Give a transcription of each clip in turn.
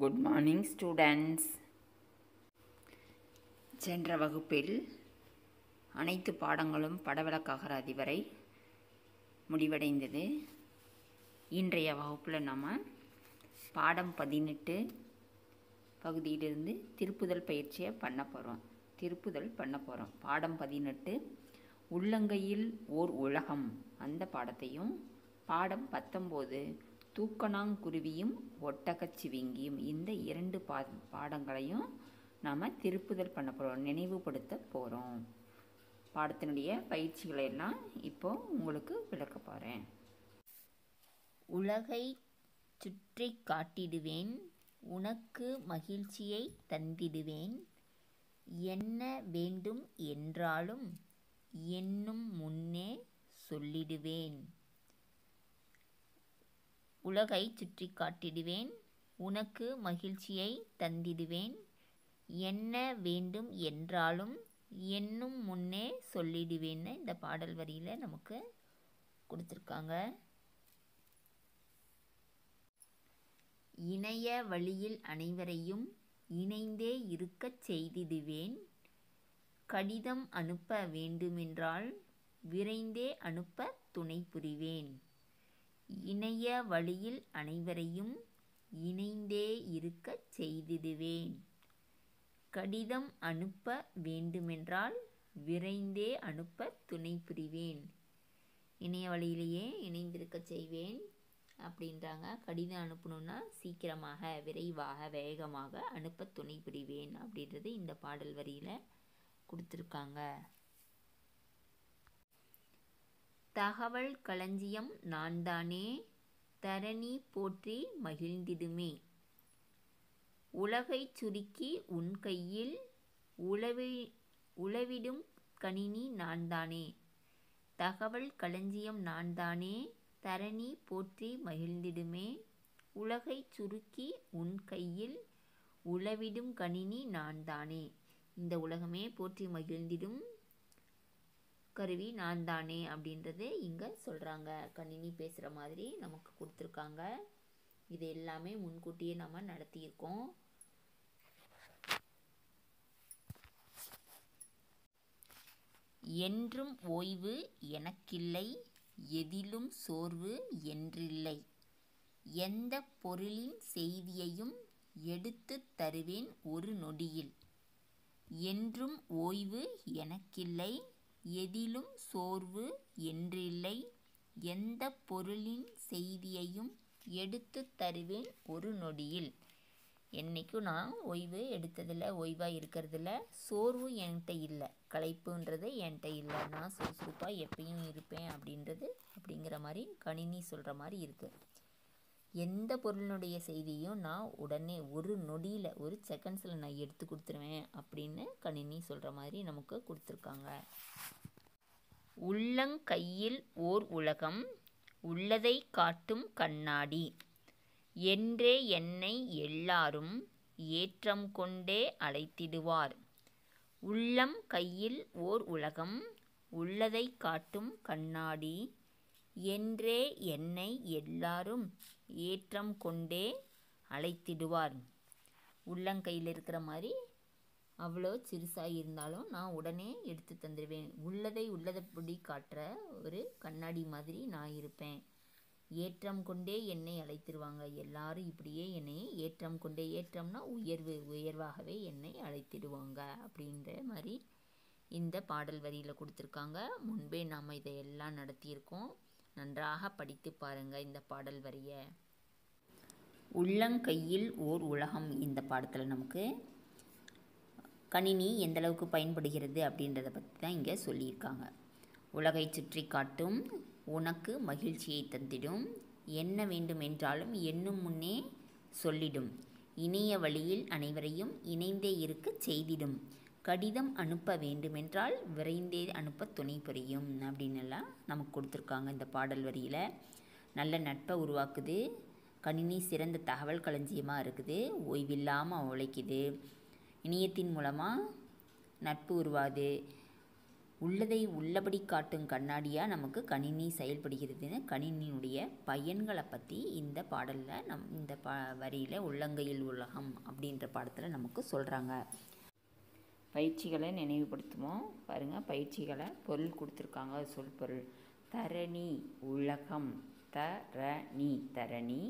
good morning students சென்ற வகுப்பில் அனைத்து பாடங்களும் படவிலக்காகராதி வரை முடிவடைந்தது இன்றைய வகுப்பில் நம்ம பாடம் பதினெட்டு பகுதியிலிருந்து திருப்புதல் பயிற்சியை பண்ண போகிறோம் திருப்புதல் பண்ண போகிறோம் பாடம் பதினெட்டு உள்ளங்கையில் ஓர் உலகம் அந்த பாடத்தையும் பாடம் பத்தொம்போது தூக்கணாங்குருவியும் ஒட்டகச் சிவிங்கியும் இந்த இரண்டு பா பாடங்களையும் நாம் திருப்புதல் பண்ண போகிறோம் நினைவுபடுத்த போகிறோம் பாடத்தினுடைய பயிற்சிகளை எல்லாம் இப்போ உங்களுக்கு விளக்க போகிறேன் உலகை சுற்றி காட்டிடுவேன் உனக்கு மகிழ்ச்சியை தந்திடுவேன் என்ன வேண்டும் என்றாலும் என்னும் முன்னே சொல்லிடுவேன் உலகை சுற்றி காட்டிடுவேன் உனக்கு மகிழ்ச்சியை தந்திடுவேன் என்ன வேண்டும் என்றாலும் என்னும் முன்னே சொல்லிடுவேன்னு இந்த பாடல் வரியில் நமக்கு கொடுத்துருக்காங்க இணைய வழியில் அனைவரையும் இணைந்தே இருக்கச் செய்திடுவேன் கடிதம் அனுப்ப வேண்டுமென்றால் விரைந்தே அனுப்ப துணை புரிவேன் இணைய வழியில் அனைவரையும் இணைந்தே இருக்கச் செய்திடுவேன் கடிதம் அனுப்ப வேண்டுமென்றால் விரைந்தே அனுப்ப துணை புரிவேன் இணைய வழியிலேயே இணைந்திருக்க செய்வேன் அப்படின்றாங்க கடிதம் அனுப்பணுன்னா சீக்கிரமாக விரைவாக வேகமாக அனுப்ப துணை புரிவேன் அப்படின்றது இந்த பாடல் வரியில் கொடுத்துருக்காங்க தகவல் களஞ்சியம் நான் தானே தரணி போற்றி மகிழ்ந்திடுமே உலகை சுருக்கி உன் கையில் உளவி உளவிடும் கணினி நான் தானே தகவல் களஞ்சியம் நான் தானே தரணி போற்றி மகிழ்ந்திடுமே உலகை சுருக்கி உன் கையில் உளவிடும் கணினி நான் தானே இந்த உலகமே போற்றி மகிழ்ந்திடும் கருவி நான் தானே அப்படின்றது இங்கே சொல்கிறாங்க கணினி பேசுகிற மாதிரி நமக்கு கொடுத்துருக்காங்க இது எல்லாமே முன்கூட்டியே நம்ம நடத்தியிருக்கோம் என்றும் ஓய்வு எனக்கில்லை எதிலும் சோர்வு என்றில்லை எந்த பொருளின் செய்தியையும் எடுத்து தருவேன் ஒரு நொடியில் என்றும் ஓய்வு எனக்கில்லை எதிலும் சோர்வு என்றில்லை எந்த பொருளின் செய்தியையும் எடுத்து தருவேன் ஒரு நொடியில் என்றைக்கும் நான் ஓய்வு எடுத்ததில்ல ஓய்வாக இருக்கிறதில்ல சோர்வு என்கிட்ட இல்லை களைப்புன்றது என்கிட்ட இல்லை நான் சுறுசுறுப்பாக எப்பயும் இருப்பேன் அப்படின்றது அப்படிங்கிற மாதிரி கணினி சொல்கிற மாதிரி இருக்குது எந்த பொருளினுடைய செய்தியும் நான் உடனே ஒரு நொடியில் ஒரு செகண்ட்ஸில் நான் எடுத்து கொடுத்துருவேன் அப்படின்னு கணினி சொல்கிற மாதிரி நமக்கு கொடுத்துருக்காங்க உள்ளங்கையில் ஓர் உலகம் உள்ளதை காட்டும் கண்ணாடி என்றே என்னை எல்லாரும் ஏற்றம் கொண்டே அழைத்திடுவார் உள்ளம் கையில் ஓர் உலகம் உள்ளதை காட்டும் கண்ணாடி என்றே என்னை எல்லாரும் ஏற்றம் கொண்டே அழைத்திடுவார் உள்ளங்கையில் இருக்கிற மாதிரி அவ்வளோ சிறுசாக இருந்தாலும் நான் உடனே எடுத்து தந்துடுவேன் உள்ளதை உள்ளதைப்படி காட்டுற ஒரு கண்ணாடி மாதிரி நான் இருப்பேன் ஏற்றம் கொண்டே என்னை அழைத்திடுவாங்க எல்லாரும் இப்படியே என்னை ஏற்றம் கொண்டே ஏற்றம்னா உயர்வு உயர்வாகவே என்னை அழைத்திடுவாங்க அப்படின்ற மாதிரி இந்த பாடல் வரியில் கொடுத்துருக்காங்க முன்பே நாம் இதையெல்லாம் நடத்தியிருக்கோம் நன்றாக படித்து பாருங்கள் இந்த பாடல் வரியை உள்ளங்கையில் ஓர் உலகம் இந்த பாடத்தில் நமக்கு கணினி எந்த அளவுக்கு பயன்படுகிறது அப்படின்றத பற்றி தான் இங்கே சொல்லியிருக்காங்க உலகை சுற்றி காட்டும் உனக்கு மகிழ்ச்சியை தந்திடும் என்ன வேண்டும் என்றாலும் எண்ணும் முன்னே சொல்லிடும் இணைய வழியில் அனைவரையும் இணைந்தே இருக்க செய்திடும் கடிதம் அனுப்ப வேண்டுமென்றால் விரைந்தே அனுப்ப துணை புரியும் அப்படின்னுலாம் நமக்கு கொடுத்துருக்காங்க இந்த பாடல் வரியில் நல்ல நட்பை உருவாக்குது கணினி சிறந்த தகவல் களஞ்சியமாக இருக்குது ஓய்வில்லாமல் உழைக்குது இணையத்தின் மூலமாக நட்பு உருவாது உள்ளதை உள்ளபடி காட்டும் கண்ணாடியாக நமக்கு கணினி செயல்படுகிறதுன்னு கணினியுடைய பயன்களை பற்றி இந்த பாடலில் நம் இந்த ப வரியில் உள்ளங்கையில் உலகம் அப்படின்ற பாடத்தில் நமக்கு சொல்கிறாங்க பயிற்சிகளை நினைவுபடுத்துவோம் பாருங்கள் பயிற்சிகளை பொருள் கொடுத்துருக்காங்க சொல் பொருள் தரணி உலகம் தரணி தரணி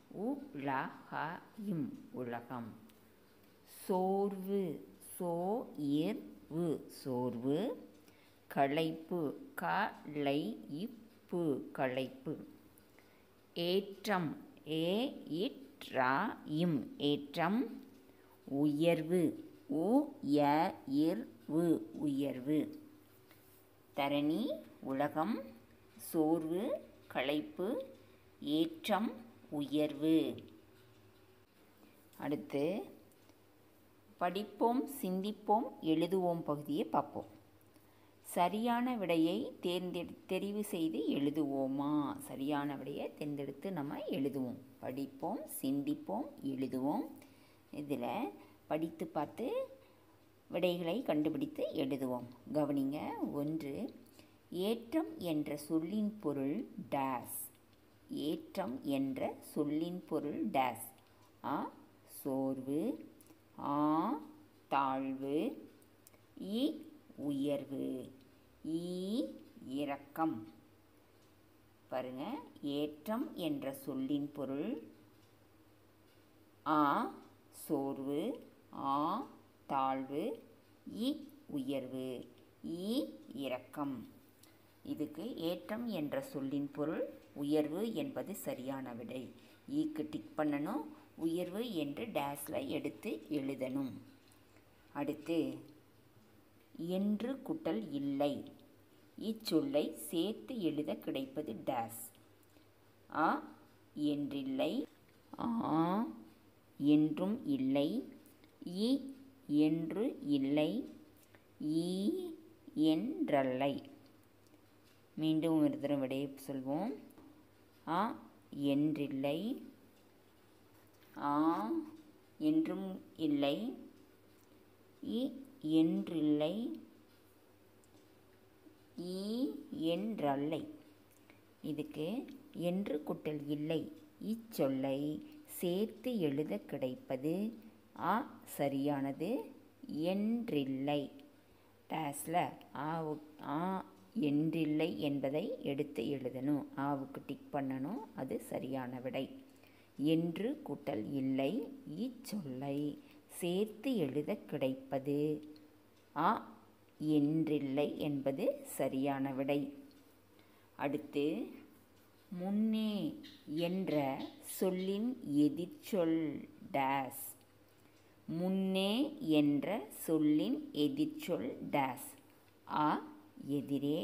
உலகம் உலகம் சோர்வு சோ இர்வு சோர்வு களைப்பு களை இப்பு களைப்பு ஏற்றம் ஏ இற்றா இம் ஏற்றம் உயர்வு உ ய இர்வு உயர்வு தரணி உலகம் சோர்வு களைப்பு ஏற்றம் உயர்வு அடுத்து படிப்போம் சிந்திப்போம் எழுதுவோம் பகுதியை பார்ப்போம் சரியான விடையை தேர்ந்தெடு தெரிவு செய்து எழுதுவோமா சரியான விடையை தேர்ந்தெடுத்து நம்ம எழுதுவோம் படிப்போம் சிந்திப்போம் எழுதுவோம் இதில் படித்து பார்த்து விடைகளை கண்டுபிடித்து எழுதுவோம் கவனிங்க ஒன்று ஏற்றம் என்ற சொல்லின் பொருள் டேஸ் ஏற்றம் என்ற சொல்லின் பொருள் டேஸ் ஆ சோர்வு ஆ தாழ்வு இ உயர்வு ஈ இரக்கம் பாருங்க ஏற்றம் என்ற சொல்லின் பொருள் ஆ சோர்வு ஆ தாழ்வு இ உயர்வு ஈ இரக்கம் இதுக்கு ஏற்றம் என்ற சொல்லின் பொருள் உயர்வு என்பது சரியான விடை ஈக்கு டிக் பண்ணணும் உயர்வு என்று டேஸில் எடுத்து எழுதணும் அடுத்து என்று குட்டல் இல்லை இச்சொல்லை சேர்த்து எழுத கிடைப்பது டேஸ் ஆ என்றில்லை ஆ என்றும் இல்லை இ என்று இல்லை ஈ என்றல்லை மீண்டும் ஒரு தரம் விடையை சொல்வோம் ஆ என்றில்லை ஆ என்றும் இல்லை இ என்றில்லை ஈ என்றல்லை இதுக்கு என்று குட்டல் இல்லை இச்சொல்லை சேர்த்து எழுத கிடைப்பது ஆ சரியானது என்றில்லை டேஸில் ஆ ஆ என்றில்லை என்பதை எடுத்து எழுதணும் ஆவுக்கு டிக் பண்ணணும் அது சரியான விடை என்று கூட்டல் இல்லை இச்சொல்லை சேர்த்து எழுத கிடைப்பது ஆ என்றில்லை என்பது சரியான விடை அடுத்து முன்னே என்ற சொல்லின் எதிர்ச்சொல் டேஸ் முன்னே என்ற சொல்லின் எதிர்ச்சொல் டேஸ் ஆ எதிரே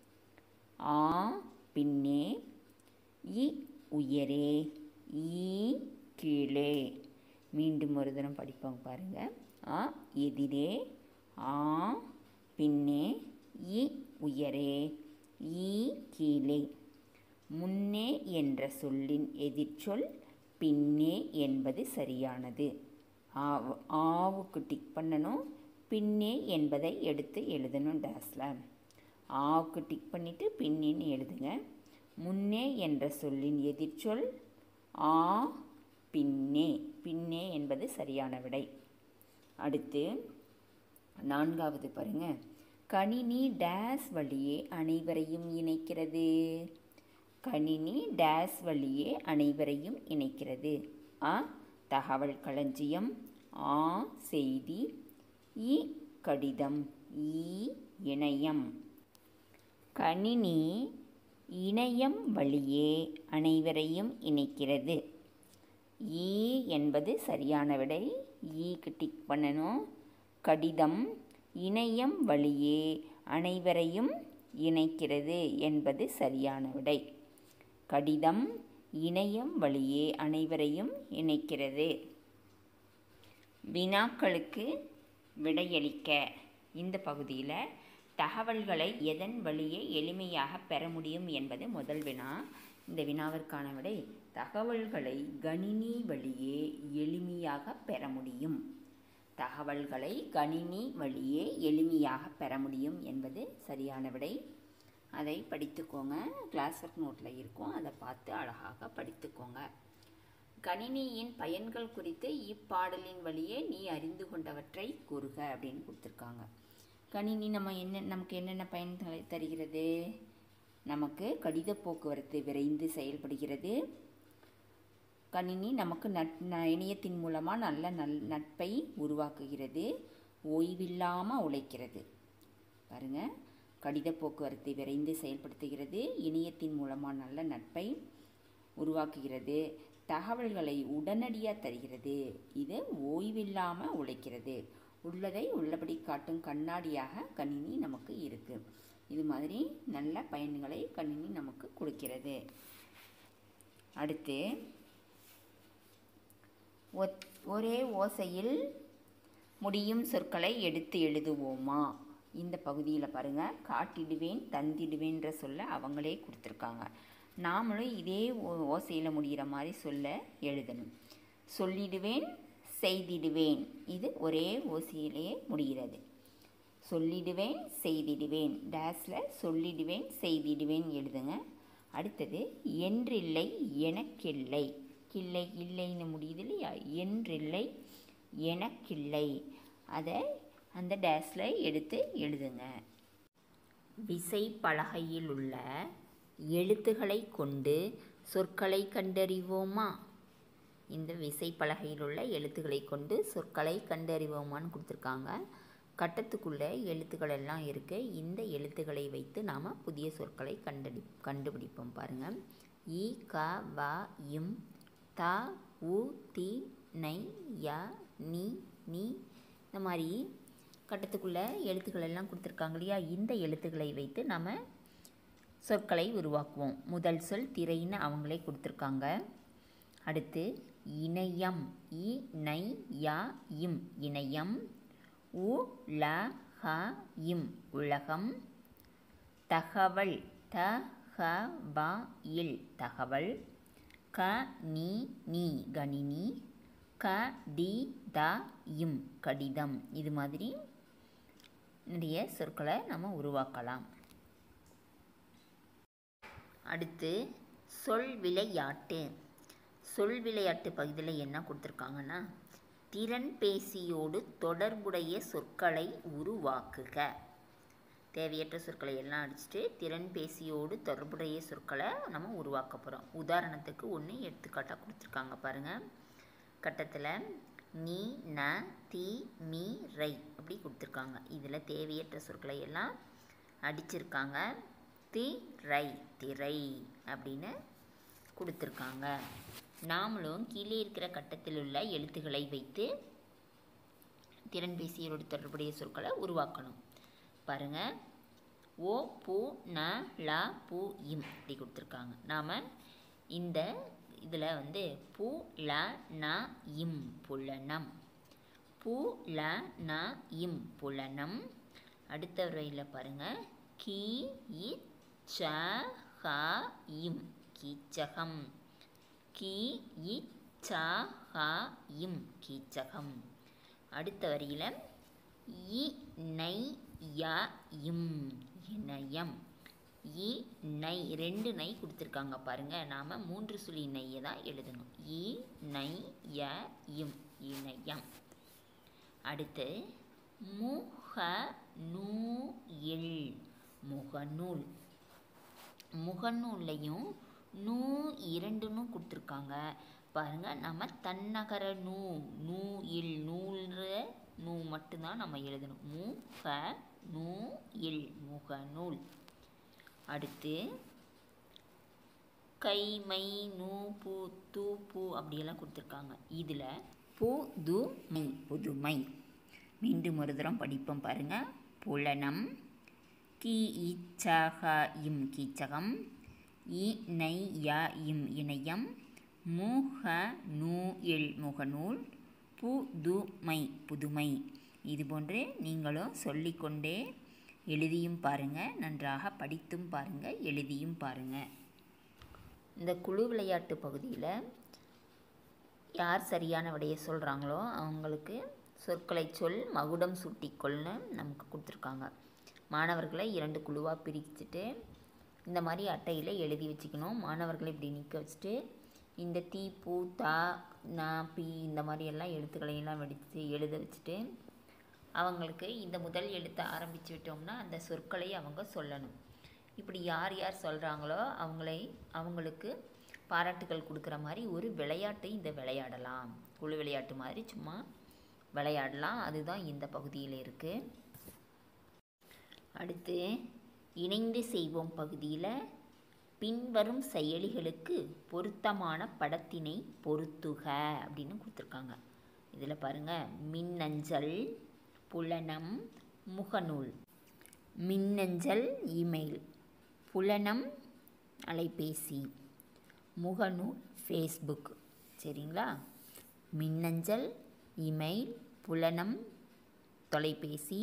ஆ பின்னே இ உயரே ஈ கீழே மீண்டும் ஒரு தினம் படிப்போம் பாருங்க ஆ எதிரே ஆ பின்னே இ உயரே ஈ கீழே முன்னே என்ற சொல்லின் எதிர்ச்சொல் பின்னே என்பது சரியானது ஆவு ஆவுக்கு டிக் பண்ணணும் பின்னே என்பதை எடுத்து எழுதணும் டேஸில் ஆவுக்கு டிக் பண்ணிவிட்டு பின்னேன்னு எழுதுங்க முன்னே என்ற சொல்லின் எதிர்ச்சொல் ஆ பின்னே பின்னே என்பது சரியான விடை அடுத்து நான்காவது பாருங்க கணினி டேஸ் வழியே அனைவரையும் இணைக்கிறது கணினி டேஸ் வழியே அனைவரையும் இணைக்கிறது ஆ தகவல் களஞ்சியம் ஆ செய்தி இ கடிதம் ஈ இணையம் கணினி இணையம் வழியே அனைவரையும் இணைக்கிறது ஈ என்பது சரியான விடை ஈக்கு டிக் பண்ணணும் கடிதம் இணையம் வழியே அனைவரையும் இணைக்கிறது என்பது சரியான விடை கடிதம் இணையம் வழியே அனைவரையும் இணைக்கிறது வினாக்களுக்கு விடையளிக்க இந்த பகுதியில் தகவல்களை எதன் வழியே எளிமையாக பெற முடியும் என்பது முதல் வினா இந்த வினாவிற்கான விடை தகவல்களை கணினி வழியே எளிமையாக பெற முடியும் தகவல்களை கணினி வழியே எளிமையாக பெற முடியும் என்பது சரியான விடை அதை படித்துக்கோங்க கிளாஸ் ஒர்க் நோட்டில் இருக்கும் அதை பார்த்து அழகாக படித்துக்கோங்க கணினியின் பயன்கள் குறித்து இப்பாடலின் வழியே நீ அறிந்து கொண்டவற்றை கூறுக அப்படின்னு கொடுத்துருக்காங்க கணினி நம்ம என்ன நமக்கு என்னென்ன பயன்களை தருகிறது நமக்கு கடித போக்குவரத்து விரைந்து செயல்படுகிறது கணினி நமக்கு நட் ந- இணையத்தின் மூலமாக நல்ல நல் நட்பை உருவாக்குகிறது ஓய்வில்லாமல் உழைக்கிறது பாருங்க கடித போக்குவரத்தை விரைந்து செயல்படுத்துகிறது இணையத்தின் மூலமாக நல்ல நட்பை உருவாக்குகிறது தகவல்களை உடனடியாக தருகிறது இது ஓய்வில்லாமல் உழைக்கிறது உள்ளதை உள்ளபடி காட்டும் கண்ணாடியாக கணினி நமக்கு இருக்குது இது மாதிரி நல்ல பயன்களை கணினி நமக்கு கொடுக்கிறது அடுத்து ஒத் ஒரே ஓசையில் முடியும் சொற்களை எடுத்து எழுதுவோமா இந்த பகுதியில் பாருங்கள் காட்டிடுவேன் தந்திடுவேன்ற சொல்ல அவங்களே கொடுத்துருக்காங்க நாமளும் இதே ஓ- ஓசையில் முடிகிற மாதிரி சொல்ல எழுதணும் சொல்லிடுவேன் செய்திடுவேன் இது ஒரே ஓசையிலேயே முடிகிறது சொல்லிடுவேன் செய்திடுவேன் டேஸில் சொல்லிடுவேன் செய்திடுவேன் எழுதுங்க அடுத்தது என்றில்லை எனக்கில்லை கில்லை இல்லைன்னு முடியுது இல்லையா என்றில்லை எனக்கில்லை அதை அந்த டேஸில் எடுத்து எழுதுங்க விசை பலகையில் உள்ள எழுத்துக்களை கொண்டு சொற்களை கண்டறிவோமா இந்த விசை பலகையில் உள்ள எழுத்துக்களை கொண்டு சொற்களை கண்டறிவோமான்னு கொடுத்துருக்காங்க கட்டத்துக்குள்ள எழுத்துக்கள் எல்லாம் இருக்குது இந்த எழுத்துக்களை வைத்து நாம் புதிய சொற்களை கண்டடி கண்டுபிடிப்போம் பாருங்கள் இ க வ இம் த உ தி நை ய நி நீ இந்த மாதிரி கட்டத்துக்குள்ள எழுத்துக்கள் எல்லாம் கொடுத்துருக்காங்க இல்லையா இந்த எழுத்துக்களை வைத்து நம்ம சொற்களை உருவாக்குவோம் முதல் சொல் திரைன்னு அவங்களே கொடுத்துருக்காங்க அடுத்து இணையம் இ நை யா இம் இணையம் உ ல ஹ இம் உலகம் தகவல் த ஹ ப இல் தகவல் க நீ நீ கணினி க டி த இம் கடிதம் இது மாதிரி நிறைய சொற்களை நம்ம உருவாக்கலாம் அடுத்து சொல் விளையாட்டு சொல் விளையாட்டு பகுதியில் என்ன கொடுத்துருக்காங்கன்னா திறன் பேசியோடு தொடர்புடைய சொற்களை உருவாக்குக தேவையற்ற சொற்களை எல்லாம் அடிச்சுட்டு திறன் பேசியோடு தொடர்புடைய சொற்களை நம்ம உருவாக்க போகிறோம் உதாரணத்துக்கு ஒன்று எடுத்துக்காட்டாக கொடுத்துருக்காங்க பாருங்கள் கட்டத்தில் நீ ந தி மீ ரை அப்படி கொடுத்துருக்காங்க இதில் தேவையற்ற சொற்களை எல்லாம் அடிச்சிருக்காங்க தி ரை திரை அப்படின்னு கொடுத்துருக்காங்க நாமளும் கீழே இருக்கிற கட்டத்தில் உள்ள எழுத்துக்களை வைத்து திறன்பேசியோடு தொடர்புடைய சொற்களை உருவாக்கணும் பாருங்க ஓ பூ ந ல பூ இம் இப்படி கொடுத்துருக்காங்க நாம் இந்த இதில் வந்து பூ ல ந இம் புலனம் பூ ல ந இம் புலனம் அடுத்த வரையில் பாருங்கள் கி இ ச ஹ இம் கீச்சகம் கி இ ச ஹ இம் கீச்சகம் அடுத்த வரியில் இ நை ய இம் இணையம் இ நை ரெண்டு நை கொடுத்துருக்காங்க பாருங்க நாம் மூன்று சுழி நையை தான் எழுதணும் இ நை ய இம் இணையம் அடுத்து முக நூ இல் முகநூல் முகநூல்லையும் நூ இரண்டுன்னு கொடுத்துருக்காங்க பாருங்க நம்ம தன்னகர நூ நூ இல் நூல்ற நூ மட்டும்தான் நம்ம எழுதணும் மு க நூ இல் முகநூல் அடுத்து கை மை நூ பூ தூ பூ அப்படியெல்லாம் கொடுத்துருக்காங்க இதில் புதுமை புதுமை மீண்டும் ஒரு தரம் படிப்போம் பாருங்க புலனம் கி இச்சக இம் கீச்சகம் இ நை ய இம் இணையம் முக நூ இல் முகநூல் புதுமை புதுமை இதுபோன்று நீங்களும் சொல்லிக்கொண்டே எழுதியும் பாருங்கள் நன்றாக படித்தும் பாருங்கள் எழுதியும் பாருங்கள் இந்த குழு விளையாட்டு பகுதியில் யார் சரியான விடையை சொல்கிறாங்களோ அவங்களுக்கு சொற்களை சொல் மகுடம் சூட்டிக்கொள்னு நமக்கு கொடுத்துருக்காங்க மாணவர்களை இரண்டு குழுவாக பிரிச்சுட்டு இந்த மாதிரி அட்டையில் எழுதி வச்சுக்கணும் மாணவர்களை இப்படி நிற்க வச்சுட்டு இந்த தீ பூ தா நா பி இந்த மாதிரி எல்லாம் எழுத்துக்களை எல்லாம் வெடித்து எழுத வச்சுட்டு அவங்களுக்கு இந்த முதல் எழுத்தை ஆரம்பித்து விட்டோம்னா அந்த சொற்களை அவங்க சொல்லணும் இப்படி யார் யார் சொல்கிறாங்களோ அவங்களை அவங்களுக்கு பாராட்டுகள் கொடுக்குற மாதிரி ஒரு விளையாட்டை இந்த விளையாடலாம் குழு விளையாட்டு மாதிரி சும்மா விளையாடலாம் அதுதான் இந்த பகுதியில் இருக்குது அடுத்து இணைந்து செய்வோம் பகுதியில் பின்வரும் செயலிகளுக்கு பொருத்தமான படத்தினை பொருத்துக அப்படின்னு கொடுத்துருக்காங்க இதில் பாருங்கள் மின்னஞ்சல் புலனம் முகநூல் மின்னஞ்சல் இமெயில் புலனம் அலைபேசி முகநூல் ஃபேஸ்புக் சரிங்களா மின்னஞ்சல் இமெயில் புலனம் தொலைபேசி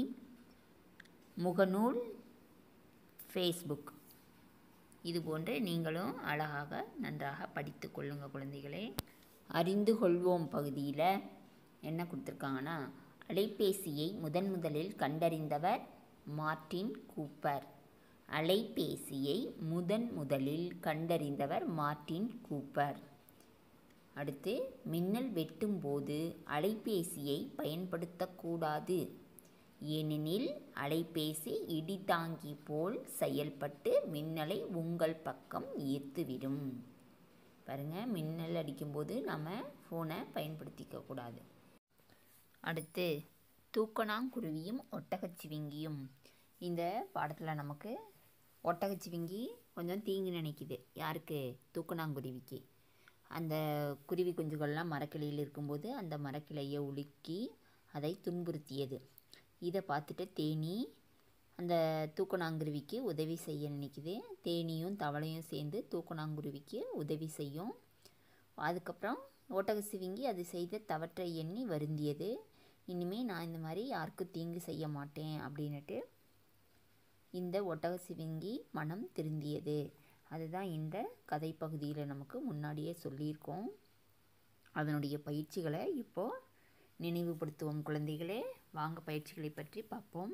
முகநூல் ஃபேஸ்புக் இது போன்று நீங்களும் அழகாக நன்றாக படித்து கொள்ளுங்கள் குழந்தைகளே அறிந்து கொள்வோம் பகுதியில் என்ன கொடுத்துருக்காங்கன்னா அலைபேசியை முதன் முதலில் கண்டறிந்தவர் மார்ட்டின் கூப்பர் அலைபேசியை முதன் முதலில் கண்டறிந்தவர் மார்ட்டின் கூப்பர் அடுத்து மின்னல் வெட்டும் போது அலைபேசியை பயன்படுத்தக்கூடாது ஏனெனில் அலைபேசி இடிதாங்கி போல் செயல்பட்டு மின்னலை உங்கள் பக்கம் ஈர்த்துவிடும் பாருங்கள் மின்னல் அடிக்கும்போது நம்ம ஃபோனை பயன்படுத்திக்க கூடாது அடுத்து தூக்கணாங்குருவியும் ஒட்டகச்சிவிங்கியும் இந்த பாடத்தில் நமக்கு ஒட்டகச்சிவிங்கி கொஞ்சம் தீங்கு நினைக்குது யாருக்கு தூக்கணாங்குருவிக்கு அந்த குருவி குஞ்சுகள்லாம் மரக்கிளையில் இருக்கும்போது அந்த மரக்கிளையை உலுக்கி அதை துன்புறுத்தியது இதை பார்த்துட்டு தேனி அந்த தூக்கணாங்குருவிக்கு உதவி செய்ய நினைக்குது தேனியும் தவளையும் சேர்ந்து தூக்கணாங்குருவிக்கு உதவி செய்யும் அதுக்கப்புறம் ஒட்டக சிவிங்கி அது செய்த தவற்றை எண்ணி வருந்தியது இனிமேல் நான் இந்த மாதிரி யாருக்கும் தீங்கு செய்ய மாட்டேன் அப்படின்னுட்டு இந்த ஒட்டக சிவிங்கி மனம் திருந்தியது அதுதான் இந்த கதை பகுதியில் நமக்கு முன்னாடியே சொல்லியிருக்கோம் அதனுடைய பயிற்சிகளை இப்போது நினைவுபடுத்துவோம் குழந்தைகளே வாங்க பயிற்சிகளை பற்றி பார்ப்போம்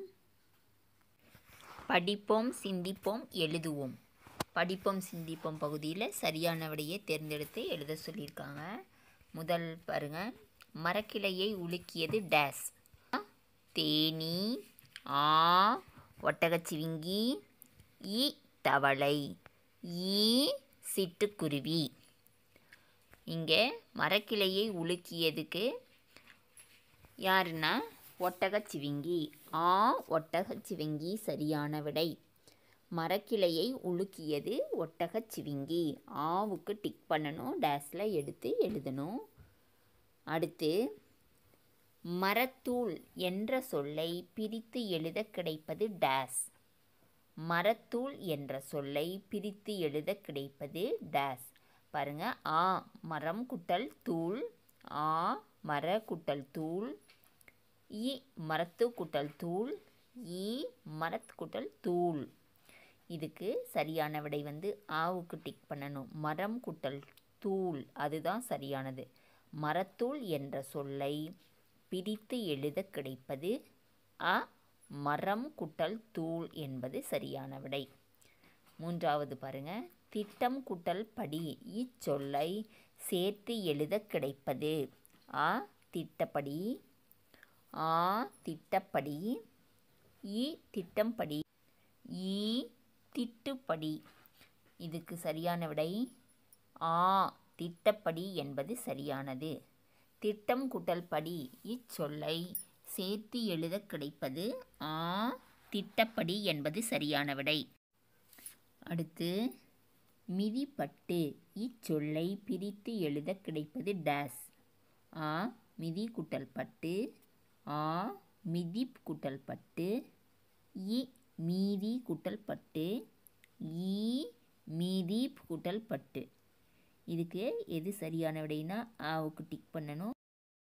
படிப்போம் சிந்திப்போம் எழுதுவோம் படிப்போம் சிந்திப்போம் பகுதியில் சரியான விடையை தேர்ந்தெடுத்து எழுத சொல்லியிருக்காங்க முதல் பாருங்க மரக்கிளையை உலுக்கியது டேஸ் தேனி ஆ ஒட்டகச்சிவிங்கி இ தவளை ஈ சிட்டுக்குருவி இங்கே மரக்கிளையை உலுக்கியதுக்கு யாருன்னா ஒட்டகச்சிவிங்கி ஆ ஒட்டகச்சிவிங்கி சரியான விடை மரக்கிளையை உலுக்கியது ஒட்டகச்சிவிங்கி ஆவுக்கு டிக் பண்ணணும் டேஸில் எடுத்து எழுதணும் அடுத்து மரத்தூள் என்ற சொல்லை பிரித்து எழுத கிடைப்பது டேஸ் மரத்தூள் என்ற சொல்லை பிரித்து எழுத கிடைப்பது டேஸ் பாருங்க ஆ மரம் குட்டல் தூள் ஆ மர குட்டல் தூள் இ மரத்து குட்டல் தூள் இ மரத் குட்டல் தூள் இதுக்கு சரியான விடை வந்து ஆவுக்கு டிக் பண்ணணும் மரம் குட்டல் தூள் அதுதான் சரியானது மரத்தூள் என்ற சொல்லை பிரித்து எழுத கிடைப்பது அ மரம் குட்டல் தூள் என்பது சரியான விடை மூன்றாவது பாருங்க திட்டம் குட்டல் படி இச்சொல்லை சேர்த்து எழுத கிடைப்பது ஆ திட்டப்படி ஆ திட்டப்படி இ திட்டம்படி ஈ திட்டுப்படி இதுக்கு சரியான விடை ஆ திட்டப்படி என்பது சரியானது திட்டம் குட்டல் படி இச்சொல்லை சேர்த்து எழுத கிடைப்பது ஆ திட்டப்படி என்பது சரியான விடை அடுத்து மிதிப்பட்டு இச்சொல்லை பிரித்து எழுத கிடைப்பது டேஸ் ஆ மிதி குட்டல் பட்டு ஆ மிதி குட்டல் பட்டு இ மீதி குட்டல் பட்டு ஈ மீதி குட்டல் பட்டு இதுக்கு எது சரியான விடைனா ஆவுக்கு டிக் பண்ணணும்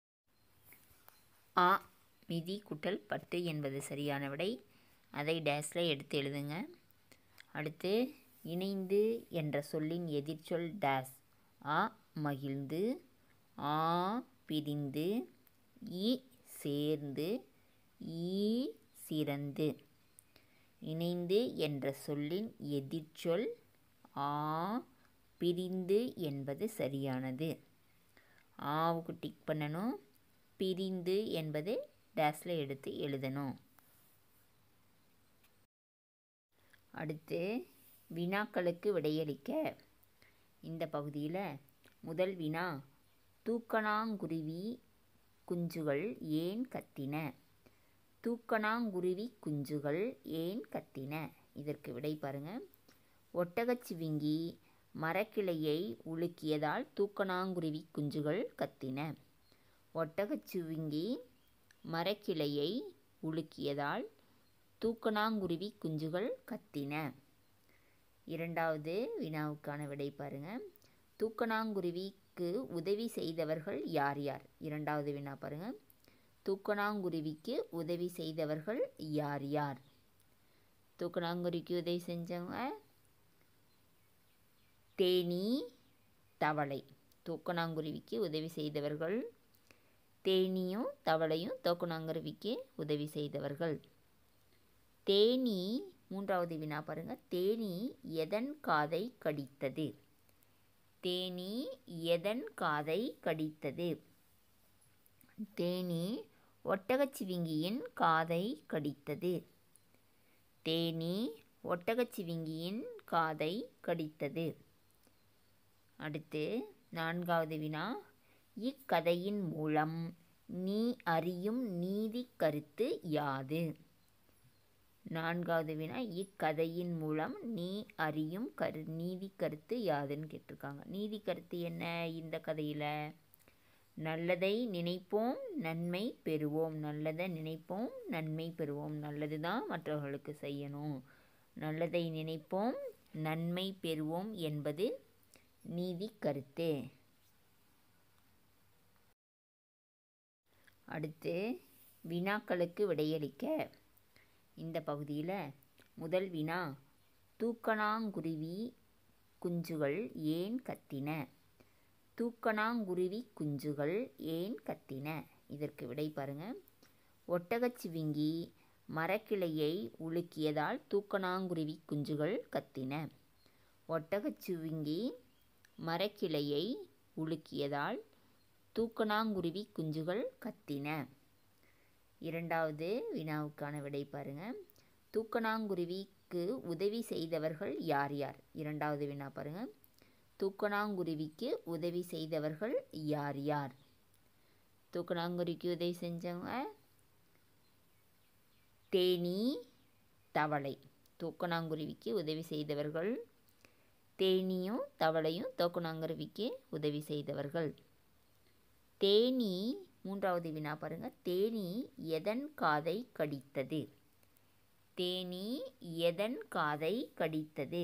ஆ மிதி குட்டல் பட்டு என்பது சரியான விடை அதை டேஸில் எடுத்து எழுதுங்க அடுத்து இணைந்து என்ற சொல்லின் எதிர்ச்சொல் டேஸ் ஆ மகிழ்ந்து ஆ பிரிந்து இ சேர்ந்து ஈ சிறந்து இணைந்து என்ற சொல்லின் எதிர்ச்சொல் ஆ பிரிந்து என்பது சரியானது ஆவுக்கு டிக் பண்ணணும் பிரிந்து என்பது டேஸில் எடுத்து எழுதணும் அடுத்து வினாக்களுக்கு விடையளிக்க இந்த பகுதியில் முதல் வினா தூக்கணாங்குருவி குஞ்சுகள் ஏன் கத்தின தூக்கணாங்குருவி குஞ்சுகள் ஏன் கத்தின இதற்கு விடை பாருங்க ஒட்டகச்சிவிங்கி மரக்கிளையை உலுக்கியதால் தூக்கணாங்குருவி குஞ்சுகள் கத்தின ஒட்டகச்சிவிங்கி மரக்கிளையை உலுக்கியதால் தூக்கணாங்குருவி குஞ்சுகள் கத்தின இரண்டாவது வினாவுக்கான விடை பாருங்க தூக்கணாங்குருவிக்கு உதவி செய்தவர்கள் யார் யார் இரண்டாவது வினா பாருங்க தூக்கணாங்குருவிக்கு உதவி செய்தவர்கள் யார் யார் தூக்கணாங்குருவிக்கு உதவி செஞ்சவங்க தேனி தவளை தூக்கணாங்குருவிக்கு உதவி செய்தவர்கள் தேனியும் தவளையும் தூக்கணாங்குருவிக்கு உதவி செய்தவர்கள் தேனி மூன்றாவது வினா பாருங்க தேனி எதன் காதை கடித்தது தேனி எதன் காதை கடித்தது தேனி ஒட்டகச்சிவிங்கியின் காதை கடித்தது தேனி ஒட்டகச்சிவிங்கியின் காதை கடித்தது அடுத்து நான்காவது வினா இக்கதையின் மூலம் நீ அறியும் நீதி கருத்து யாது நான்காவது வினா இக்கதையின் மூலம் நீ அறியும் கரு நீதி கருத்து யாதுன்னு கேட்டிருக்காங்க நீதி கருத்து என்ன இந்த கதையில் நல்லதை நினைப்போம் நன்மை பெறுவோம் நல்லதை நினைப்போம் நன்மை பெறுவோம் நல்லது தான் மற்றவர்களுக்கு செய்யணும் நல்லதை நினைப்போம் நன்மை பெறுவோம் என்பது நீதி கருத்து அடுத்து வினாக்களுக்கு விடையளிக்க இந்த பகுதியில் முதல் வினா தூக்கணாங்குருவி குஞ்சுகள் ஏன் கத்தின தூக்கணாங்குருவி குஞ்சுகள் ஏன் கத்தின இதற்கு விடை பாருங்க ஒட்டகச்சிவிங்கி மரக்கிளையை உலுக்கியதால் தூக்கணாங்குருவி குஞ்சுகள் கத்தின ஒட்டகச்சிவிங்கி மரக்கிளையை உலுக்கியதால் தூக்கணாங்குருவி குஞ்சுகள் கத்தின இரண்டாவது வினாவுக்கான விடை பாருங்க தூக்கணாங்குருவிக்கு உதவி செய்தவர்கள் யார் யார் இரண்டாவது வினா பாருங்க தூக்கணாங்குருவிக்கு உதவி செய்தவர்கள் யார் யார் தூக்கணாங்குருவிக்கு உதவி செஞ்சவங்க தேனி தவளை தூக்கணாங்குருவிக்கு உதவி செய்தவர்கள் தேனியும் தவளையும் தூக்கணாங்குருவிக்கு உதவி செய்தவர்கள் தேனி மூன்றாவது வினா பாருங்க தேனி எதன் காதை கடித்தது தேனி எதன் காதை கடித்தது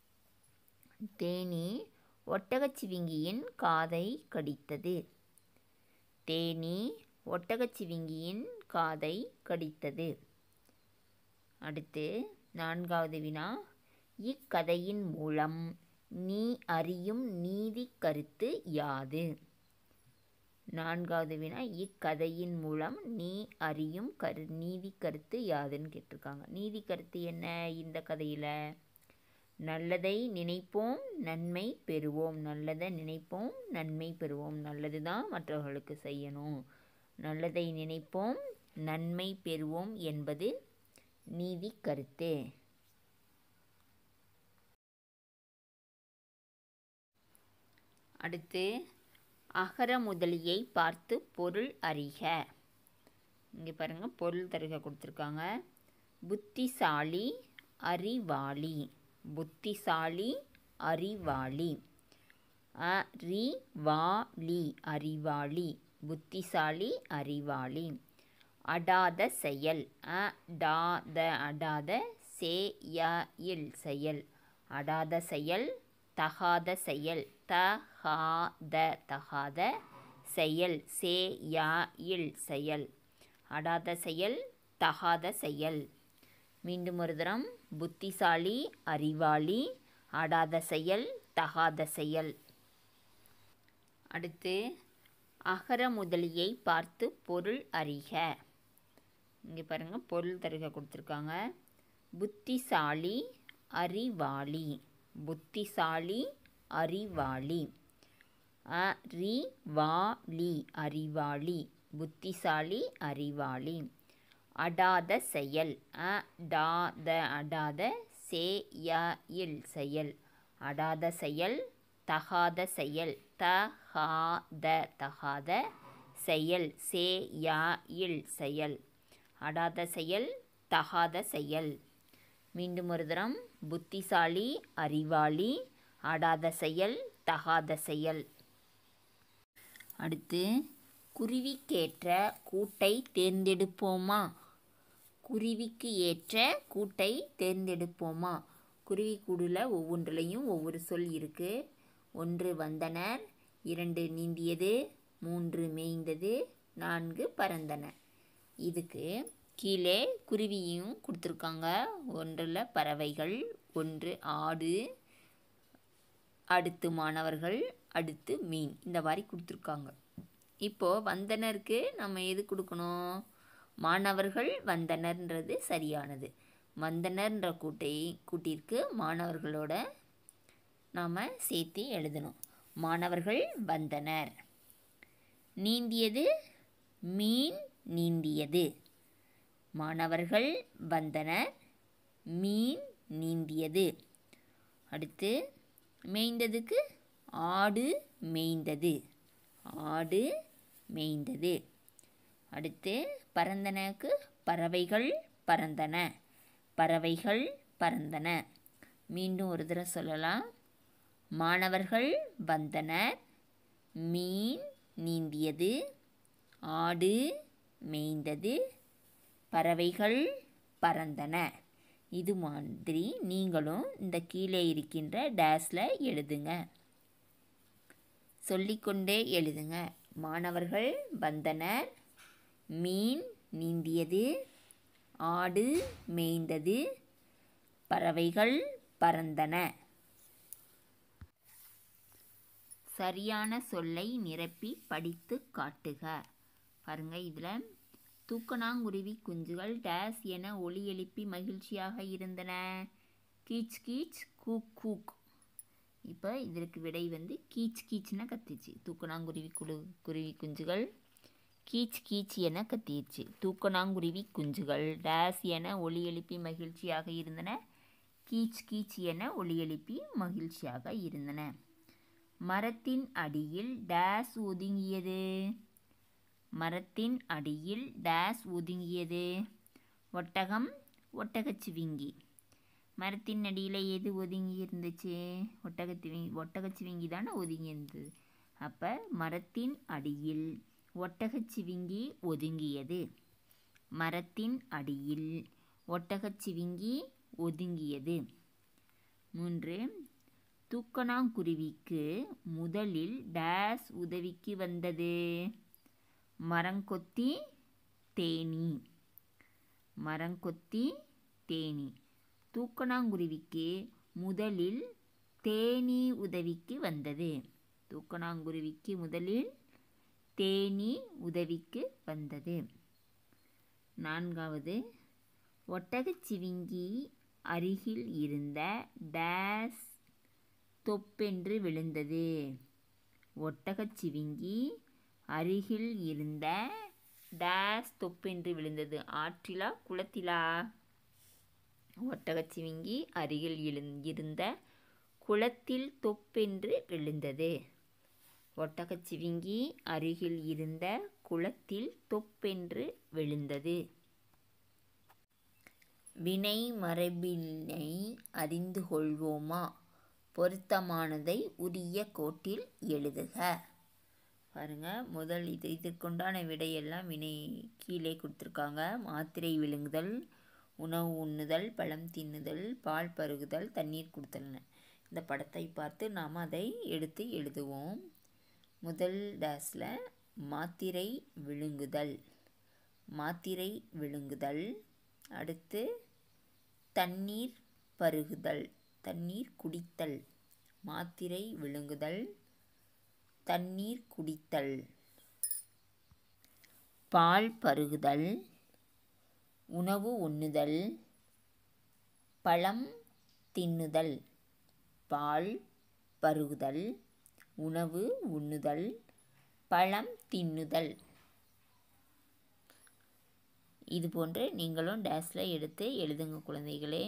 தேனி ஒட்டகச்சிவிங்கியின் காதை கடித்தது தேனி ஒட்டகச்சிவிங்கியின் காதை கடித்தது அடுத்து நான்காவது வினா இக்கதையின் மூலம் நீ அறியும் நீதி கருத்து யாது நான்காவது வினா இக்கதையின் மூலம் நீ அறியும் கரு நீதி கருத்து யாதுன்னு கேட்டிருக்காங்க நீதி கருத்து என்ன இந்த கதையில் நல்லதை நினைப்போம் நன்மை பெறுவோம் நல்லதை நினைப்போம் நன்மை பெறுவோம் நல்லது தான் மற்றவர்களுக்கு செய்யணும் நல்லதை நினைப்போம் நன்மை பெறுவோம் என்பது நீதி கருத்து அடுத்து அகர முதலியை பார்த்து பொருள் அறிக இங்கே பாருங்கள் பொருள் தருக கொடுத்துருக்காங்க புத்திசாலி அறிவாளி புத்திசாலி அறிவாளி அறிவாளி அறிவாளி புத்திசாலி அறிவாளி அடாத செயல் அடாத அடாத சேயில் செயல் அடாத செயல் தகாத செயல் தகாத தகாத செயல் சேயில் செயல் அடாத செயல் தகாத செயல் மீண்டும் ஒரு தரம் புத்திசாலி அறிவாளி அடாத செயல் தகாத செயல் அடுத்து அகர முதலியை பார்த்து பொருள் அறிக இங்கே பாருங்கள் பொருள் தருக கொடுத்துருக்காங்க புத்திசாலி அறிவாளி புத்திசாலி அறிவாளி அறிவாளி அறிவாளி புத்திசாலி அறிவாளி அடாத செயல் அடாத அடாத சேயில் செயல் அடாத செயல் தகாத செயல் தகாத தகாத செயல் சேயில் செயல் அடாத செயல் தகாத செயல் மீண்டும் ஒரு தரம் புத்திசாலி அறிவாளி அடாத செயல் தகாத செயல் அடுத்து குருவிக்கேற்ற கூட்டை தேர்ந்தெடுப்போமா குருவிக்கு ஏற்ற கூட்டை தேர்ந்தெடுப்போமா குருவி கூடுல ஒவ்வொன்றுலையும் ஒவ்வொரு சொல் இருக்குது ஒன்று வந்தனர் இரண்டு நீந்தியது மூன்று மேய்ந்தது நான்கு பறந்தன இதுக்கு கீழே குருவியும் கொடுத்துருக்காங்க ஒன்றில் பறவைகள் ஒன்று ஆடு அடுத்து மாணவர்கள் அடுத்து மீன் இந்த மாதிரி கொடுத்துருக்காங்க இப்போது வந்தனருக்கு நம்ம எது கொடுக்கணும் மாணவர்கள் வந்தனர்ன்றது சரியானது வந்தனர்ன்ற கூட்டை கூட்டிற்கு மாணவர்களோட நாம் சேர்த்து எழுதணும் மாணவர்கள் வந்தனர் நீந்தியது மீன் நீந்தியது மாணவர்கள் வந்தனர் மீன் நீந்தியது அடுத்து மேய்ந்ததுக்கு ஆடு மேய்ந்தது ஆடு மேய்ந்தது அடுத்து பறந்தனக்கு பறவைகள் பறந்தன பறவைகள் பறந்தன மீண்டும் ஒரு தடவை சொல்லலாம் மாணவர்கள் வந்தனர் மீன் நீந்தியது ஆடு மேய்ந்தது பறவைகள் பறந்தன இது மாதிரி நீங்களும் இந்த கீழே இருக்கின்ற டேஸில் எழுதுங்க சொல்லிக்கொண்டே எழுதுங்க மாணவர்கள் வந்தனர் மீன் நீந்தியது ஆடு மேய்ந்தது பறவைகள் பறந்தன சரியான சொல்லை நிரப்பி படித்து காட்டுக பாருங்க இதில் தூக்கணாங்குருவி குஞ்சுகள் டேஸ் என ஒலி எழுப்பி மகிழ்ச்சியாக இருந்தன கீச் கீச் கூக் கூக் இப்போ இதற்கு விடை வந்து கீச் கீச்னு கத்திச்சு தூக்கணாங்குருவி குழு குருவி குஞ்சுகள் கீச் கீச் என கத்திடுச்சு தூக்கணாங்குருவி குஞ்சுகள் டேஸ் என ஒலி எழுப்பி மகிழ்ச்சியாக இருந்தன கீச் கீச் என ஒலி எழுப்பி மகிழ்ச்சியாக இருந்தன மரத்தின் அடியில் டேஸ் ஒதுங்கியது மரத்தின் அடியில் டேஸ் ஒதுங்கியது ஒட்டகம் ஒட்டகச்சிவிங்கி மரத்தின் அடியில் எது ஒதுங்கி இருந்துச்சு ஒட்டகச்சிவிங்கி ஒட்டகச்சிவிங்கி தானே ஒதுங்கி இருந்தது அப்போ மரத்தின் அடியில் ஒட்டகச்சிவிங்கி ஒதுங்கியது மரத்தின் அடியில் ஒட்டகச்சிவிங்கி ஒதுங்கியது மூன்று தூக்கணாங்குருவிக்கு முதலில் டேஸ் உதவிக்கு வந்தது மரங்கொத்தி தேனி மரங்கொத்தி தேனி தூக்கணாங்குருவிக்கு முதலில் தேனி உதவிக்கு வந்தது தூக்கணாங்குருவிக்கு முதலில் தேனி உதவிக்கு வந்தது நான்காவது ஒட்டகச்சிவிங்கி அருகில் இருந்த டேஸ் தொப்பென்று விழுந்தது ஒட்டகச்சிவிங்கி அருகில் இருந்த டேஸ் தொப்பென்று விழுந்தது ஆற்றிலா குளத்திலா ஒட்டகச்சிவிங்கி அருகில் எழுந் இருந்த குளத்தில் தொப்பென்று விழுந்தது ஒட்டகச்சிவிங்கி அருகில் இருந்த குளத்தில் தொப்பென்று விழுந்தது வினை மரபினை அறிந்து கொள்வோமா பொருத்தமானதை உரிய கோட்டில் எழுதுக பாருங்க முதல் இது இதற்குண்டான விடையெல்லாம் வினை கீழே கொடுத்துருக்காங்க மாத்திரை விழுங்குதல் உணவு உண்ணுதல் பழம் தின்னுதல் பால் பருகுதல் தண்ணீர் குடுத்தல்னு இந்த படத்தை பார்த்து நாம் அதை எடுத்து எழுதுவோம் முதல் டேஸில் மாத்திரை விழுங்குதல் மாத்திரை விழுங்குதல் அடுத்து தண்ணீர் பருகுதல் தண்ணீர் குடித்தல் மாத்திரை விழுங்குதல் தண்ணீர் குடித்தல் பால் பருகுதல் உணவு உண்ணுதல் பழம் தின்னுதல் பால் பருகுதல் உணவு உண்ணுதல் பழம் தின்னுதல் இது போன்று நீங்களும் டேஸில் எடுத்து எழுதுங்க குழந்தைகளே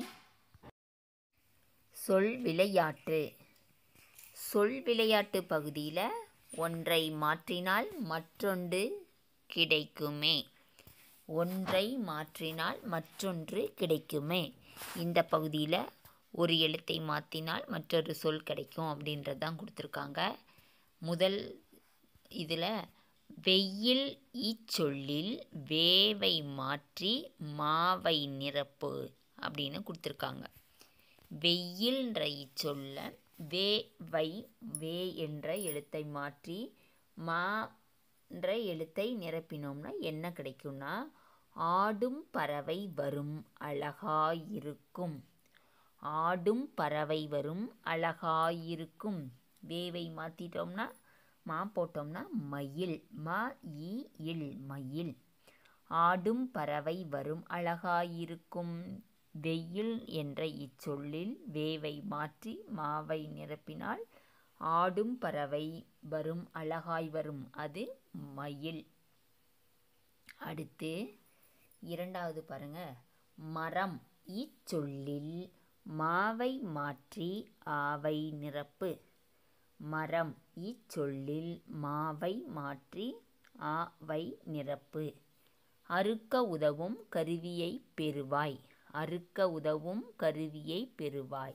சொல் விளையாட்டு சொல் விளையாட்டு பகுதியில் ஒன்றை மாற்றினால் மற்றொன்று கிடைக்குமே ஒன்றை மாற்றினால் மற்றொன்று கிடைக்குமே இந்த பகுதியில் ஒரு எழுத்தை மாற்றினால் மற்றொரு சொல் கிடைக்கும் அப்படின்றது தான் கொடுத்துருக்காங்க முதல் இதில் வெயில் இச்சொல்லில் வேவை மாற்றி மாவை நிரப்பு அப்படின்னு கொடுத்துருக்காங்க வெயில்ன்ற இச்சொல்ல வே வை வே என்ற எழுத்தை மாற்றி மா என்ற எழுத்தை நிரப்பினோம்னா என்ன கிடைக்கும்னா ஆடும் பறவை வரும் அழகாயிருக்கும் ஆடும் பறவை வரும் அழகாயிருக்கும் வேவை மாற்றிட்டோம்னா மா போட்டோம்னா மயில் ம இ இல் மயில் ஆடும் பறவை வரும் அழகாயிருக்கும் வெயில் என்ற இச்சொல்லில் வேவை மாற்றி மாவை நிரப்பினால் ஆடும் பறவை வரும் அழகாய் வரும் அது மயில் அடுத்து இரண்டாவது பாருங்க மரம் இச்சொல்லில் மாவை மாற்றி ஆவை நிரப்பு மரம் இச்சொல்லில் மாவை மாற்றி ஆவை நிரப்பு அறுக்க உதவும் கருவியை பெறுவாய் அறுக்க உதவும் கருவியை பெறுவாய்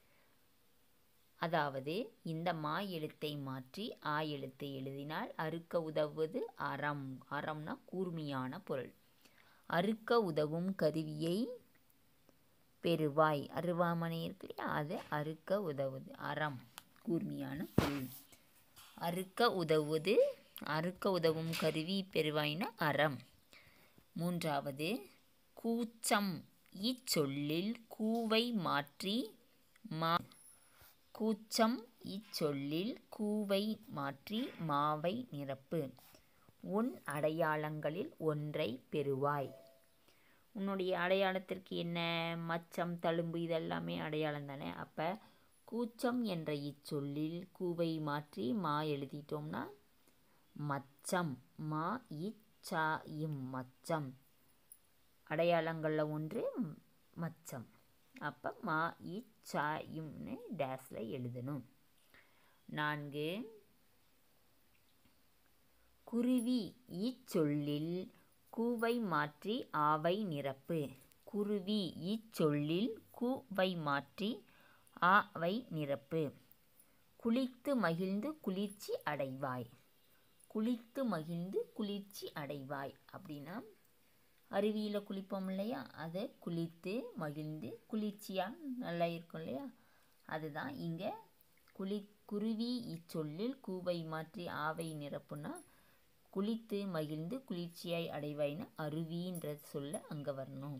அதாவது இந்த மா எழுத்தை மாற்றி ஆ எழுத்தை எழுதினால் அறுக்க உதவுவது அறம் அறம்னா கூர்மையான பொருள் அறுக்க உதவும் கருவியை பெறுவாய் அருவாமனை இருக்கு இல்லையா அது அறுக்க உதவுது அறம் கூர்மையான பொருள் அறுக்க உதவுவது அறுக்க உதவும் கருவி பெறுவாய்னா அறம் மூன்றாவது கூச்சம் இச்சொல்லில் கூவை மாற்றி மா கூச்சம் இச்சொல்லில் கூவை மாற்றி மாவை நிரப்பு உன் அடையாளங்களில் ஒன்றை பெறுவாய் உன்னுடைய அடையாளத்திற்கு என்ன மச்சம் தழும்பு இதெல்லாமே அடையாளம் தானே அப்போ கூச்சம் என்ற இச்சொல்லில் கூவை மாற்றி மா எழுதிட்டோம்னா மச்சம் மா இச்சா இம் மச்சம் அடையாளங்களில் ஒன்று மச்சம் அப்போ மா இச்சா இம்னு டேஸில் எழுதணும் நான்கு குருவி இச்சொல்லில் கூவை மாற்றி ஆவை நிரப்பு குருவி இச்சொல்லில் கூவை மாற்றி ஆவை நிரப்பு குளித்து மகிழ்ந்து குளிர்ச்சி அடைவாய் குளித்து மகிழ்ந்து குளிர்ச்சி அடைவாய் அப்படின்னா அருவியில் குளிப்போம் இல்லையா அதை குளித்து மகிழ்ந்து குளிர்ச்சியாக நல்லா இருக்கும் இல்லையா அதுதான் இங்கே குளி குருவி இச்சொல்லில் கூவை மாற்றி ஆவை நிரப்புனா குளித்து மகிழ்ந்து குளிர்ச்சியாய் அடைவாய்னா அருவின்ற சொல்ல அங்கே வரணும்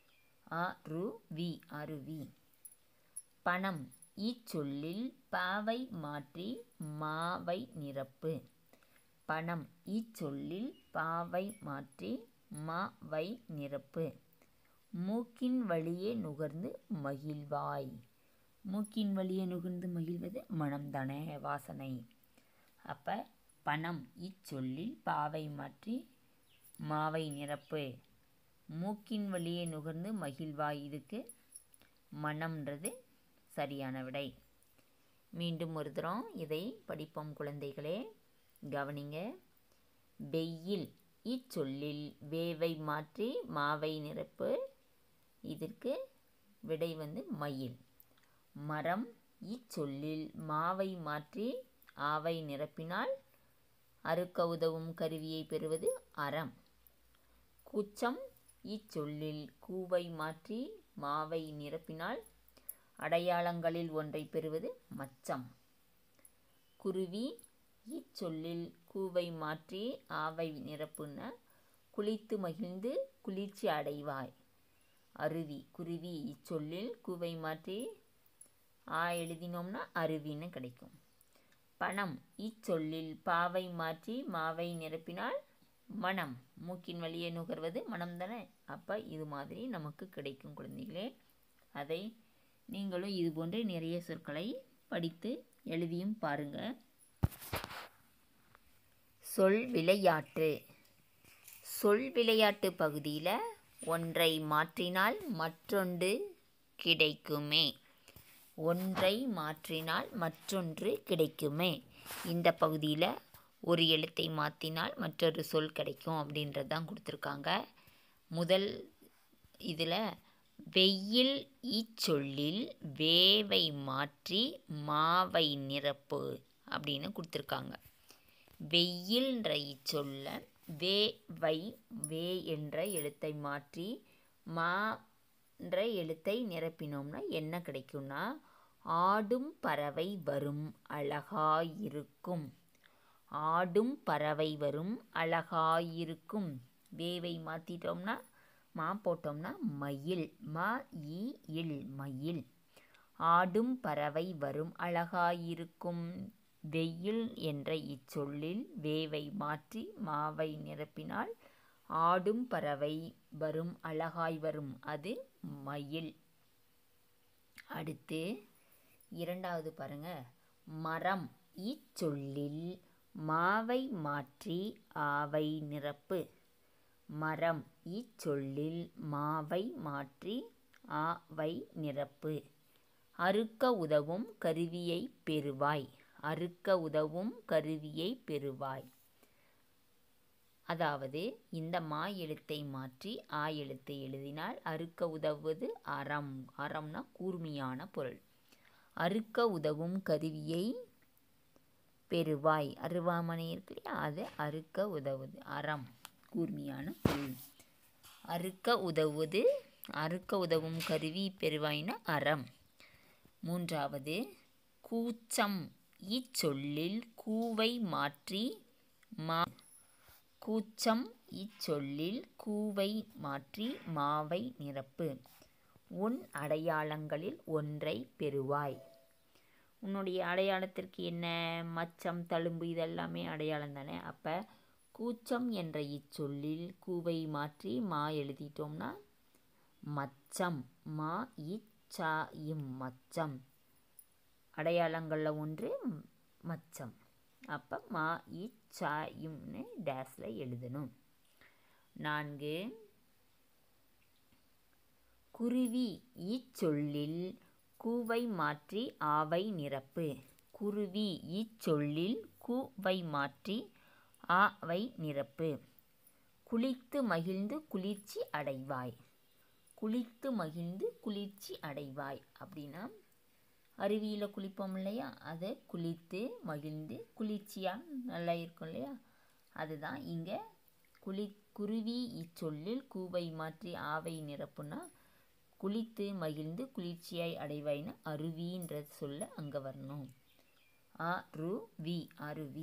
அருவி அருவி பணம் இச்சொல்லில் பாவை மாற்றி மாவை நிரப்பு பணம் இச்சொல்லில் பாவை மாற்றி மாவை நிரப்பு மூக்கின் வழியே நுகர்ந்து மகிழ்வாய் மூக்கின் வழியே நுகர்ந்து மகிழ்வது மனம்தானே வாசனை அப்போ பணம் இச்சொல்லில் பாவை மாற்றி மாவை நிரப்பு மூக்கின் வழியே நுகர்ந்து மகிழ்வாய் இதுக்கு மனம்ன்றது சரியான விடை மீண்டும் ஒரு தரம் இதை படிப்போம் குழந்தைகளே கவனிங்க வெயில் இச்சொல்லில் வேவை மாற்றி மாவை நிரப்பு இதற்கு விடை வந்து மயில் மரம் இச்சொல்லில் மாவை மாற்றி ஆவை நிரப்பினால் அறுக்க உதவும் கருவியை பெறுவது அறம் கூச்சம் இச்சொல்லில் கூவை மாற்றி மாவை நிரப்பினால் அடையாளங்களில் ஒன்றை பெறுவது மச்சம் குருவி இச்சொல்லில் கூவை மாற்றி ஆவை நிரப்புன குளித்து மகிழ்ந்து குளிர்ச்சி அடைவாய் அருவி குருவி இச்சொல்லில் கூவை மாற்றி ஆ எழுதினோம்னா அருவின்னு கிடைக்கும் பணம் இச்சொல்லில் பாவை மாற்றி மாவை நிரப்பினால் மனம் மூக்கின் வழியே நுகர்வது மனம் தானே அப்போ இது மாதிரி நமக்கு கிடைக்கும் குழந்தைகளே அதை நீங்களும் இது போன்ற நிறைய சொற்களை படித்து எழுதியும் பாருங்கள் சொல் விளையாட்டு சொல் விளையாட்டு பகுதியில் ஒன்றை மாற்றினால் மற்றொன்று கிடைக்குமே ஒன்றை மாற்றினால் மற்றொன்று கிடைக்குமே இந்த பகுதியில் ஒரு எழுத்தை மாற்றினால் மற்றொரு சொல் கிடைக்கும் அப்படின்றது தான் கொடுத்துருக்காங்க முதல் இதில் வெயில் இச்சொல்லில் வேவை மாற்றி மாவை நிரப்பு அப்படின்னு கொடுத்துருக்காங்க வெயில்ன்ற இச்சொல்ல வே வை வே என்ற எழுத்தை மாற்றி மா என்ற எழுத்தை நிரப்பினோம்னா என்ன கிடைக்கும்னா ஆடும் பறவை வரும் அழகாயிருக்கும் ஆடும் பறவை வரும் அழகாயிருக்கும் வேவை மாற்றிட்டோம்னா மா போட்டோம்னா மயில் ம இ இல் மயில் ஆடும் பறவை வரும் அழகாயிருக்கும் வெயில் என்ற இச்சொல்லில் வேவை மாற்றி மாவை நிரப்பினால் ஆடும் பறவை வரும் அழகாய் வரும் அது மயில் அடுத்து இரண்டாவது பாருங்க மரம் இச்சொல்லில் மாவை மாற்றி ஆவை நிரப்பு மரம் இச்சொல்லில் மாவை மாற்றி ஆவை நிரப்பு அறுக்க உதவும் கருவியை பெறுவாய் அறுக்க உதவும் கருவியை பெறுவாய் அதாவது இந்த மா எழுத்தை மாற்றி ஆ எழுத்தை எழுதினால் அறுக்க உதவுவது அறம் அறம்னா கூர்மையான பொருள் அறுக்க உதவும் கருவியை பெறுவாய் அருவாமனை இருக்கு இல்லையா அது அறுக்க உதவுது அறம் கூர்மையான பொருள் அறுக்க உதவுவது அறுக்க உதவும் கருவி பெறுவாய்னா அறம் மூன்றாவது கூச்சம் இச்சொல்லில் கூவை மாற்றி மா கூச்சம் இச்சொல்லில் கூவை மாற்றி மாவை நிரப்பு உன் அடையாளங்களில் ஒன்றை பெறுவாய் உன்னுடைய அடையாளத்திற்கு என்ன மச்சம் தழும்பு இதெல்லாமே அடையாளம் தானே அப்போ கூச்சம் என்ற இச்சொல்லில் கூவை மாற்றி மா எழுதிட்டோம்னா மச்சம் மா இச்சா இம் மச்சம் அடையாளங்களில் ஒன்று மச்சம் அப்போ மா இச்சா இம்னு டேஸில் எழுதணும் நான்கு குருவி இச்சொல்லில் கூவை மாற்றி ஆவை நிரப்பு குருவி இச்சொல்லில் கூவை மாற்றி ஆவை நிரப்பு குளித்து மகிழ்ந்து குளிர்ச்சி அடைவாய் குளித்து மகிழ்ந்து குளிர்ச்சி அடைவாய் அப்படின்னா அருவியில் குளிப்போம் இல்லையா அதை குளித்து மகிழ்ந்து குளிர்ச்சியாக நல்லா இருக்கும் இல்லையா அதுதான் இங்கே குளி குருவி இச்சொல்லில் கூவை மாற்றி ஆவை நிரப்புனா குளித்து மகிழ்ந்து குளிர்ச்சியாய் அடைவாய்னு அருவின்ற சொல்ல அங்கே வரணும் அருவி அருவி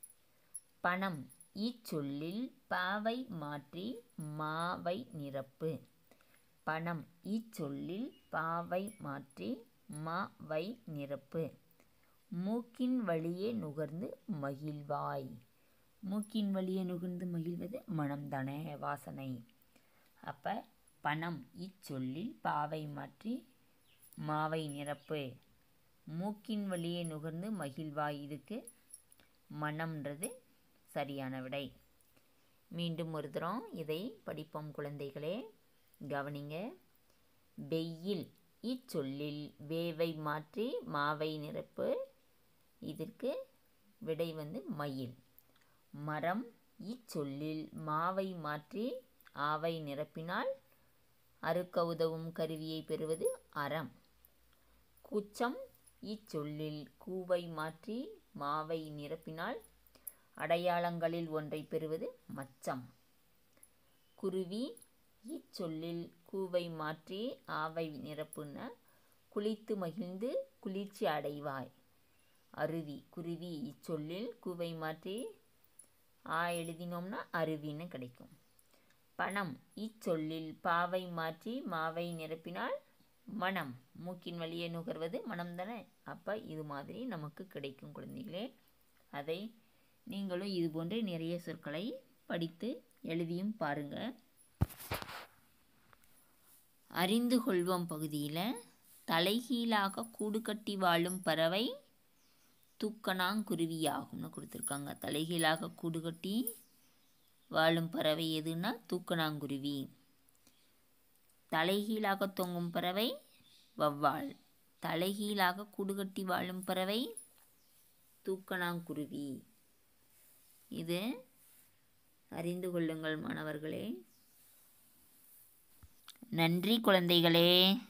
பணம் இச்சொல்லில் பாவை மாற்றி மாவை நிரப்பு பணம் இச்சொல்லில் பாவை மாற்றி மாவை நிரப்பு மூக்கின் வழியே நுகர்ந்து மகிழ்வாய் மூக்கின் வழியே நுகர்ந்து மகிழ்வது மனம்தானே வாசனை அப்போ பணம் இச்சொல்லில் பாவை மாற்றி மாவை நிரப்பு மூக்கின் வழியே நுகர்ந்து மகிழ்வாய் இதுக்கு மனம்ன்றது சரியான விடை மீண்டும் ஒரு தரம் இதை படிப்போம் குழந்தைகளே கவனிங்க வெயில் இச்சொல்லில் வேவை மாற்றி மாவை நிரப்பு இதற்கு விடை வந்து மயில் மரம் இச்சொல்லில் மாவை மாற்றி ஆவை நிரப்பினால் அறுக்க உதவும் கருவியை பெறுவது அறம் கூச்சம் இச்சொல்லில் கூவை மாற்றி மாவை நிரப்பினால் அடையாளங்களில் ஒன்றை பெறுவது மச்சம் குருவி இச்சொல்லில் கூவை மாற்றி ஆவை நிரப்புன குளித்து மகிழ்ந்து குளிர்ச்சி அடைவாய் அருவி குருவி இச்சொல்லில் கூவை மாற்றி ஆ எழுதினோம்னா அருவின்னு கிடைக்கும் பணம் இச்சொல்லில் பாவை மாற்றி மாவை நிரப்பினால் மனம் மூக்கின் வழியே நுகர்வது மனம் தானே அப்போ இது மாதிரி நமக்கு கிடைக்கும் குழந்தைகளே அதை நீங்களும் இது போன்று நிறைய சொற்களை படித்து எழுதியும் பாருங்கள் அறிந்து கொள்வோம் பகுதியில் தலைகீழாக கூடு கட்டி வாழும் பறவை தூக்கணாங்குருவியாகும்னு கொடுத்துருக்காங்க தலைகீழாக கூடு கட்டி வாழும் பறவை எதுன்னா தூக்கணாங்குருவி தலைகீழாக தொங்கும் பறவை வவ்வால் தலைகீழாக கூடு கட்டி வாழும் பறவை தூக்கணாங்குருவி இது அறிந்து கொள்ளுங்கள் மாணவர்களே நன்றி குழந்தைகளே